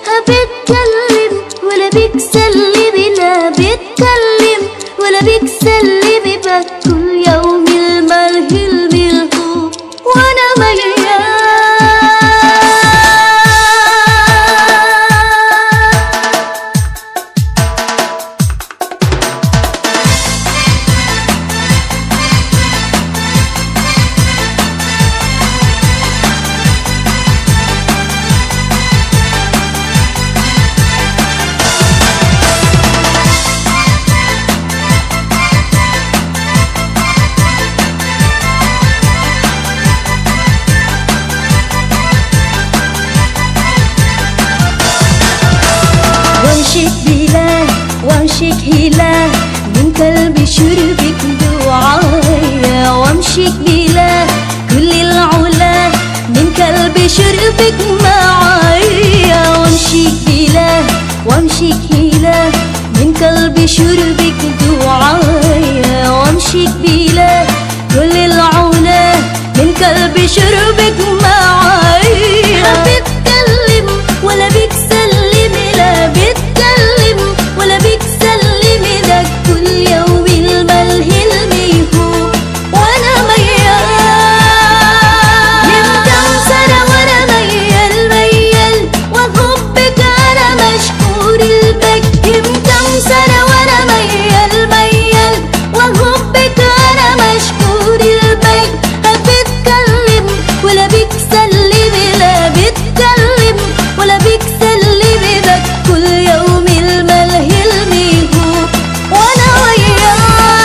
بتكلم ولا بتسلمي لا بتكلم ولا بتسلمي كل يوم المرهل بالهو وانا ميال وامشيك بلا وامشيك هلا من قلبي شربك دعايا وامشيك بلا كل العلا من قلبي شربك معايا وامشيك بلا وامشيك هلا من قلبي شربك دعايا وامشيك بلا كل العلا من قلبي شربك معايا بتكلم ولا بتسلمي لا بتكلم ولا بتسلمي ده كل يوم الملهي الميهو وانا ميال من كم سنة وانا ميال ميال وحبك انا مشكور البك من كم سنة وانا ميال ميال وحبك انا مشكور البك بتكلم ولا بتسلمي لا بتكلم ولا بتسلمي ده كل يوم الملهي الميهو وانا وياك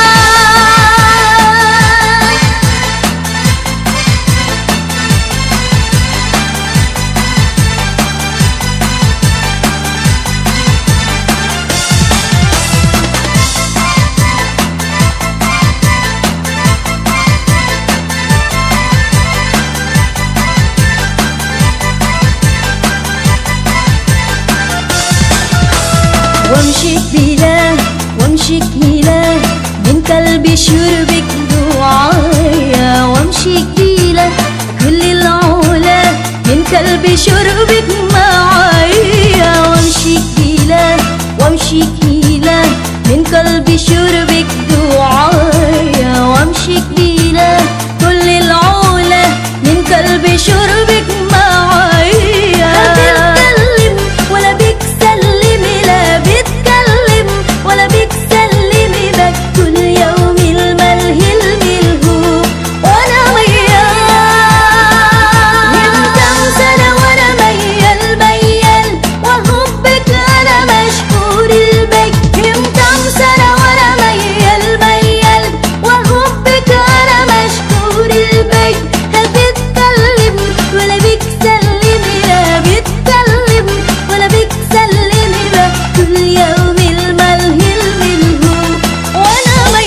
وامشيك بلا وامشيك هلا من قلبي شربك دعايا وامشيك بلا كل العلا من قلبي شربك معايا وامشيك بلا وامشيك هلا من قلبي شربك دعايا وامشيك بلا كل العلا من قلبي شربك معايا بتكلم ولا بتسلمي لا بتكلم ولا بتسلمي بك كل يوم الملهي الملهو وانا ميال من كم سنة وانا ميال ميال وحبك انا مشكور البك من كم سنة وانا ميال ميال وحبك انا مشكور البك هل بتكلم ولا بتسلمي لا بتكلم ولا بتسلمي بك كل يوم الملهي الملهو وانا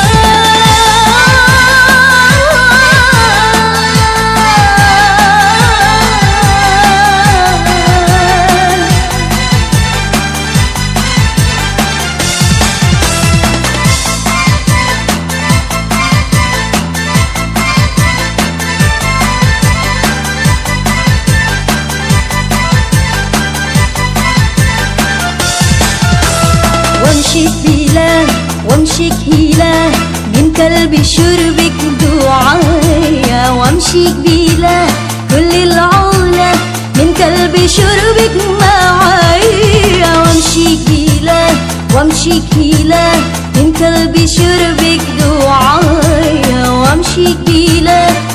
ميال وامشيك بلا وامشيك هلا من قلبي شربك دعايا وامشيك بلا كل العلا من قلبي شربك معايا وامشيك بلا وامشيك هلا من قلبي شربك دعايا وامشيك بلا